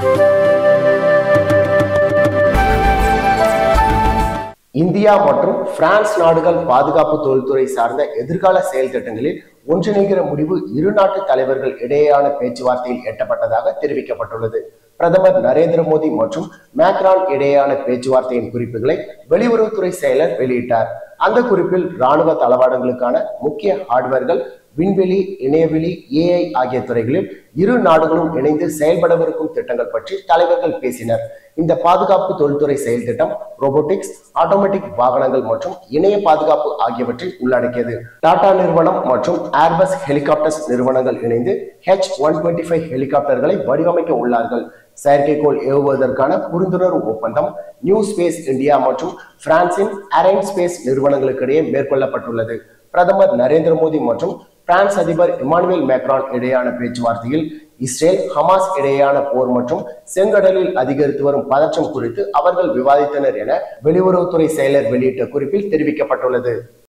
India மற்றும் France நாடுகள் பாதுகாப்பு தொழில்துறை சார்ந்த எதிர்கால செயல் திட்டங்களில் ஒன்றிணைகிற முடிவு இரு நாட்டு தலைவர்கள் இடையேயான பேச்சுவார்த்தையில் எட்டப்பட்டதாக தெரிவிக்கப்பட்டுள்ளது பிரதமர் நரேந்திர மோடி மற்றும் மேக்ரான் இடையேயான பேச்சுவார்த்தையின் குறிப்புகளை வெளியுறவுத்துறை செயலர் வெளியிட்டார் அந்த குறிப்பில் ராணுவ தளவாடங்களுக்கான முக்கிய ஹார்ட்வேர்கள் விண்வெளி இணையவெளி ஏஐ ஆகிய துறைகளில் இரு நாடுகளும் இணைந்து செயல்படவிருக்கும் திட்டங்கள் பற்றி தலைவர்கள் பேசினர் இந்த பாதுகாப்பு தொழில்துறை செயல் திட்டம் ரோபோட்டிக்ஸ் ஆட்டோமேட்டிக் வாகனங்கள் மற்றும் இணைய பாதுகாப்பு ஆகியவற்றை உள்ளடக்கியது டாடா நிறுவனம் மற்றும் ஏர்பஸ் ஹெலிகாப்டர்ஸ் நிறுவனங்கள் இணைந்து ஹெச் ஒன் டுவெண்ட்டி ஃபைவ் ஹெலிகாப்டர்களை வடிவமைக்க உள்ளார்கள் செயற்கைக்கோள் ஏவுவதற்கான புரிந்துணர்வு ஒப்பந்தம் நியூ ஸ்பேஸ் இந்தியா மற்றும் பிரான்சின் அரைன் ஸ்பேஸ் நிறுவனங்களுக்கிடையே மேற்கொள்ளப்பட்டுள்ளது பிரதமர் நரேந்திர மோடி மற்றும் பிரான்ஸ் அதிபர் இமானுவேல் மேக்ரான் இடையேயான பேச்சுவார்த்தையில் இஸ்ரேல் ஹமாஸ் இடையேயான போர் மற்றும் செங்கடலில் அதிகரித்து வரும் பதற்றம் குறித்து அவர்கள் விவாதித்தனர் என வெளியுறவுத்துறை செயலர் வெளியிட்ட குறிப்பில் தெரிவிக்கப்பட்டுள்ளது